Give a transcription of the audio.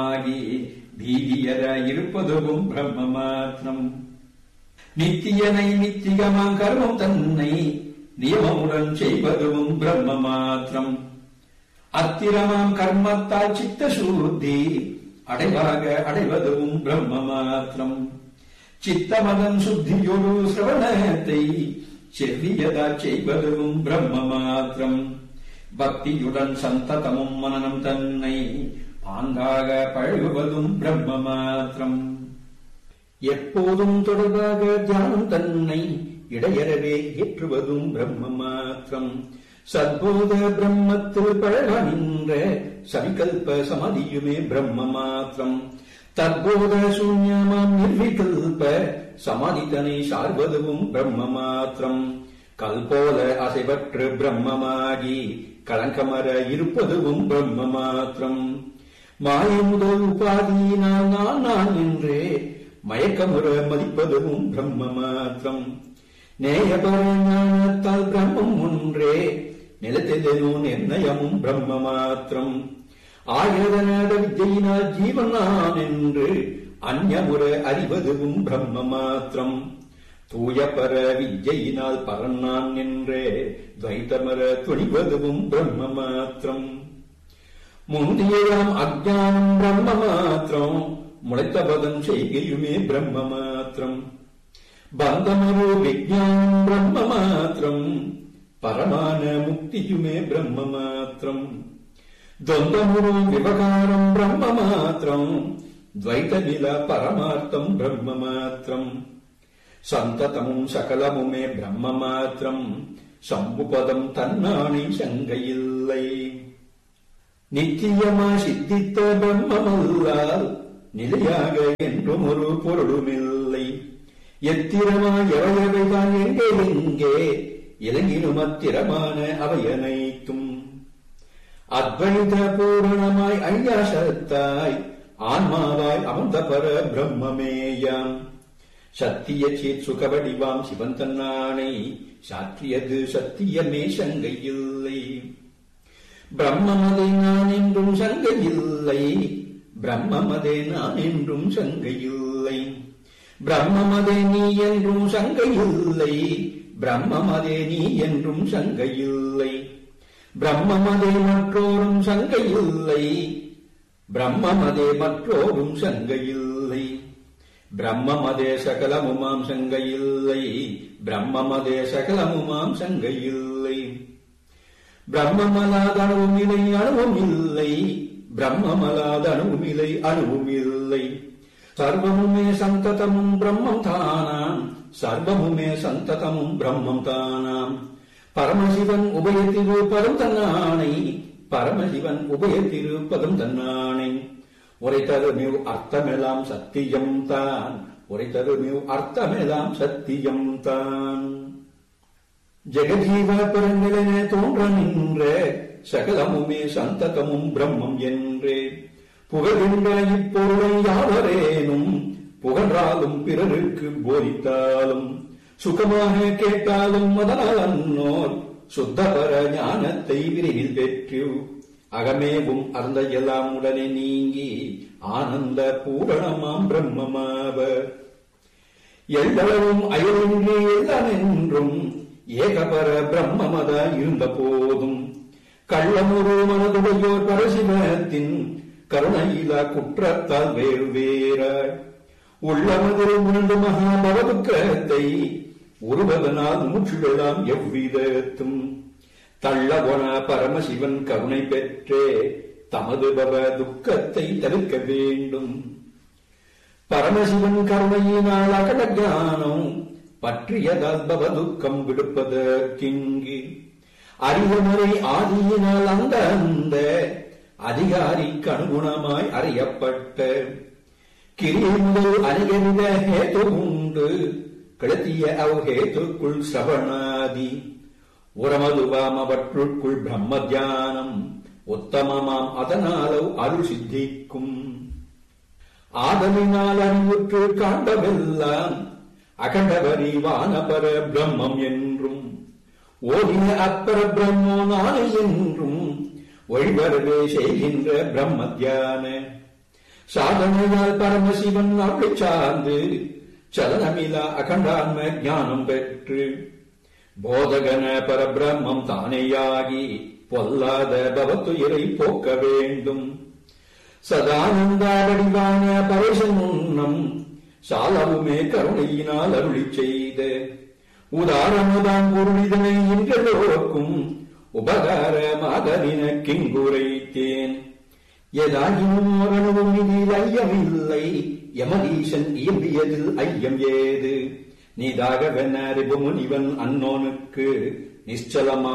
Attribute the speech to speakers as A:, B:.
A: ஆகி பீதியர இருப்பதுவும் பிரம்ம மாத்திரம் நித்தியனை நித்தியமாம் கர்மம் தன்னை நியமமுடன் செய்வதும் பிரம்ம மாத்திரம் அத்திரமாம் கர்மத்தால் சித்த சூத்தி அடைவாக அடைவதும் பிரம்ம மாத்திரம் சித்தமதன் சுத்தியொரு சிரவணத்தை செவ்வியதா செய்வதும் பிரம்ம மாத்திரம் பக்தியுடன் சந்ததமும் மனனம் தன்னை பாங்காக பழகுவதும் பிரம்ம மாத்திரம் எப்போதும் தொடர்பாக தியானம் தன்னை இடையறவே ஏற்றுவதும் பிரம்ம மாத்திரம் சத்போத பிரம்மத்தில் பழக நின்ற சவிகல்ப சமதியுமே பிரம்ம மாத்திரம் தற்போத சூன்யமாம் நிர்விகல்ப சமாதிதனை சார்வதுவும் பிரம்ம மாத்திரம் கல்போல அசைவற்று பிரம்மமாகி களங்கமர இருப்பதுவும் பிரம்ம மாத்திரம் மாய முதல் உபாதியினால் நான் நான் என்றே மயக்கமுற மதிப்பதுவும் பிரம்ம மாத்திரம் நேயபர ஞானத்தால் பிரம்மம் ஒன்றே நிலத்திலோ நிர்ணயமும் பிரம்ம மாத்திரம் ஆயுதநாத வித்யினால் ஜீவன் நான் என்று அந்யமுற அறிவதுவும் பிரம்ம மாத்திரம் தூய பர வித்யினால் பரன் நான் என்றே துவைத்தமர துணிவதுவும் பிரம்ம மாத்திரம் முந்தியாம் அஜானம் பிரம்ம மாத்திரம் முளைத்த பதம் செய்கையுமே பிரம்ம மாத்திரம் பந்தமரு விஜானம் பிரம்ம மாத்திரம் பரமான முக்தியுமே பிரம்ம மாத்திரம் ద్వంద్వమును వివకారం బ్రహ్మ మాత్రం ద్వైత నిల పరమార్థం బ్రహ్మ మాత్రం సంతతము సకలముమే బ్రహ్మ మాత్రం சம்புபதம் தன்னாணி சங்கையில்லை நித்தியமா சித்தித்த பிரம்மமல்லால் நிலையாக என்றும் ஒரு பொருளுமில்லை எத்திரமா எவையவைதான் எங்கே எங்கே இலங்கினும் அத்திரமான அவையனைத்தும் அத்வைத பூரணமாய் ஐயாசத்தாய் ஆன்மாவாய் அமர்ந்த பர பிரம்மமேயாம் சத்திய சேத் சுகவடிவாம் சிவன் தன்னானை சாற்றியது சத்தியமே சங்கையில்லை பிரம்மமதே நான் என்றும் சங்கையில்லை பிரம்மமதே நான் என்றும் சங்கையில்லை பிரம்மமதே நீ என்றும் சங்கையில்லை பிரம்மமதே நீ என்றும் சங்கையில்லை பிரம்மமதே மற்றோரும் சங்கையில்லை பிரம்மமதே மற்றோரும் சங்கையில்லை பிரம்மமதே சகலமுமாம் சங்கையில்லை பிரம்மமதே சகலமுமாம் சங்கையில்லை பிரம்மமலாத அணுவும் இல்லை அணுவும் இல்லை பிரம்மமலாத அணுவும் இல்லை அணுவும் இல்லை சர்வமுமே சந்ததமும் பிரம்மம் தானாம் சர்வமுமே சந்ததமும் பிரம்மம் தானாம் பரமசிவன் உபயத்திருப்பதும் தன்னானை பரமசிவன் உபயத்திருப்பதும் தன்னானை உரைத்தருமிவ் அர்த்தமெல்லாம் சத்தியம் தான் உரைத்தருமிவ் அர்த்தமெல்லாம் சத்தியம் தான் ஜெகஜீவ பெருநிலனே தோன்ற நின்ற சகலமுமே சந்ததமும் பிரம்மம் என்றே புகழ்கின்ற இப்பொருளை யாவரேனும் புகன்றாலும் பிறருக்கு போதித்தாலும் சுகமாக கேட்டாலும் அதனால் அன்னோர் சுத்தபர ஞானத்தை விரைவில் பெற்று அகமேவும் அறந்த எல்லாம் உடனே நீங்கி ஆனந்த பூரணமாம் பிரம்மமாவர் எல்லளவும் அயலின்றி எல்லாம் என்றும் ஏகபர பிரம்மமத இருந்த போதும் கள்ளமுரு மனதுடையோர் பரசிவத்தின் கருணையிலா குற்றத்தால் வேறு வேறாய் உள்ளமதில் உணர்ந்து மகாபவதுக்கத்தை உருவதனால் மூச்சுகளாம் எவ்விதத்தும் தள்ளவன பரமசிவன் கருணை பெற்றே தமது பவ துக்கத்தை தவிர்க்க வேண்டும் பரமசிவன் கருணையினால் அகல ஞானம் பற்றியதால் பவ துக்கம் விடுப்பதற்கிங்கு அறிவுமுறை ஆதியினால் அந்த அந்த அதிகாரிக்கு அனுகுணமாய் அறியப்பட்ட கிரியை முதல் அநேகவித ஹேது உண்டு கிளத்திய அவ் ஹேத்துக்குள் சிரவணாதி உரமதுவாம் அவற்றுக்குள் பிரம்ம தியானம் உத்தமமாம் அதனாலவ் அருள் சித்திக்கும் ஆதலினால் அறிவுற்று காண்டவெல்லாம் அகண்டவரி வானபர பிரம்மம் என்றும் ஓடிய அப்பர பிரம்மோ நாளை என்றும் ஒழிவரவே செய்கின்ற பிரம்ம தியான சாதனையால் பரமசிவன் அருளை சார்ந்து சலனமிலா அகண்டான்ம ஞானம் பெற்று போதகன பரபிரம்மம் தானேயாகி பொல்லாத பவத்துயிரை போக்க வேண்டும் சதானந்த வடிவான பரேசன் முன்னம் சாலவுமே கருணையினால் அருளி செய்த உதாரணதான் பொருளிதனை இன்றெல்லோருக்கும் உபகாரமாக கிங்குரைத்தேன் எதாகினும் மரணமும் இதில் ஐயமில்லை யமதீசன் இயம்பியதில் ஐயம் ஏது நீதாகவென அறிவு முனிவன் அன்னோனுக்கு நிச்சலமா